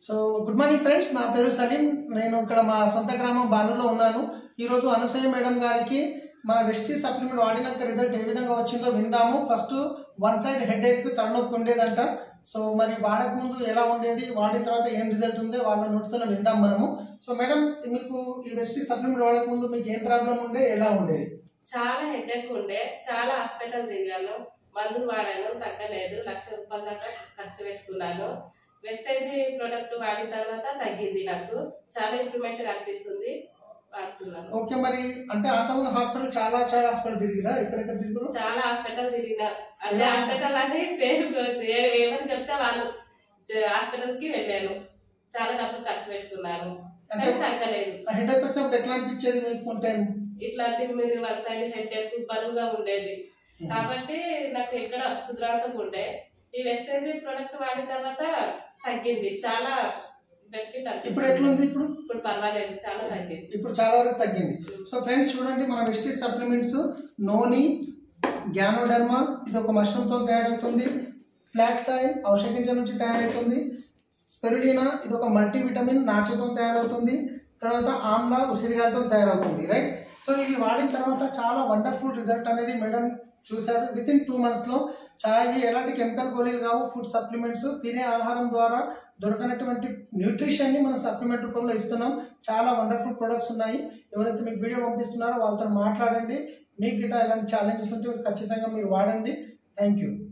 so good morning friends నా పేరు సలీం నేను ఇక్కడ మా సొంత గ్రామం బానులో ఉన్నాను ఈరోజు అనసూయ మేడం గారికి మన వెస్టీ సప్లిమెంట్ వాడినాక రిజల్ట్ ఏ విధంగా వచ్చిందో విందాము ఫస్ట్ వన్ సైడ్ హెడ్ ఏక్ తలనొప్పి ఉండేదంట సో మరి వాడక ముందు ఎలా ఉండేది వాడిన తర్వాత ఏం రిజల్ట్ ఉందో వాళ్ళ నోటితోనే విందాం మనము సో మేడం మీకు ఈ వెస్టీ సప్లిమెంట్ వాడక ముందు మీకు ఏం ప్రాబ్లం ఉండే ఎలా ఉండేది చాలా హెడేక్ ఉండే చాలా హాస్పిటల్ తిరిగాను మందులు వాడాను తగ్గలేదు లక్ష రూపాయల దాకా ఖర్చు పెట్టుకున్నాను వెస్టేజ్ ప్రోడక్ట్ వాడిన తర్వాత తగ్గింది నాకు చాలా ఇంప్రూవ్మెంట్ కనిపిస్తుంది వాడుతున్నాను ఓకే మరి అంటే అంతకుముందు హాస్పిటల్ చాలా చాలా హాస్పిటల్ తిరిగిరా ఎక్కడెక్కడ తిరిగిరు చాలా హాస్పిటల్ తిరిగిన అంటే హాస్పిటల్ అంటే పేరు ఏ- ఎవరు చెప్తే వాళ్ళు హాస్పిటల్ కి వెళ్ళాను చాలా డబ్బులు ఖర్చు పెట్టుకున్నాను అంటే కానీ తగ్గలేదు హెడ్ ఏక్ వచ్చినప్పుడు ఎట్లా అనిపించేది మీకు ఉంటే ఇట్లా తిరిగి మీద వన్ సైడ్ హెడ్ బరువుగా ఉండేది కాబట్టి నాకు ఎక్కడ సుద్రాంతం ఉండే ఈ వెస్టేజ్ ప్రొడక్ట్ వాడిన తర్వాత తగ్గింది చాలా బెనిఫిట్ ఇప్పుడు అనిపిస్తుంది ఎట్లుంది ఇప్పుడు ఇప్పుడు పర్వాలేదు చాలా తగ్గింది ఇప్పుడు చాలా వరకు తగ్గింది సో ఫ్రెండ్స్ చూడండి మన వెస్టీజ్ సప్లిమెంట్స్ నోని గ్యానోడర్మా ఇది ఒక మష్రూమ్తో తయారవుతుంది ఫ్లాక్స్ ఆయిల్ ఔషధించ నుంచి తయారవుతుంది స్పెరులినా ఇది ఒక మల్టీ విటమిన్ నాచుతో తయారవుతుంది తర్వాత ఆమ్లా ఉసిరిగాలతో తయారవుతుంది రైట్ సో ఇది వాడిన తర్వాత చాలా వండర్ఫుల్ రిజల్ట్ అనేది మేడం చూశారు విత్ ఇన్ టూ మంత్స్లో చాలా ఇవి ఎలాంటి కెమికల్ గోళీలు కావు ఫుడ్ సప్లిమెంట్స్ తినే ఆహారం ద్వారా దొరకనటువంటి న్యూట్రిషన్ని మనం సప్లిమెంట్ రూపంలో ఇస్తున్నాం చాలా వండర్ఫుల్ ప్రొడక్ట్స్ ఉన్నాయి ఎవరైతే మీకు వీడియో పంపిస్తున్నారో వాళ్ళతో మాట్లాడండి మీకు గిట్ట ఎలాంటి ఛాలెంజెస్ ఉంటే ఖచ్చితంగా మీరు వాడండి థ్యాంక్ యూ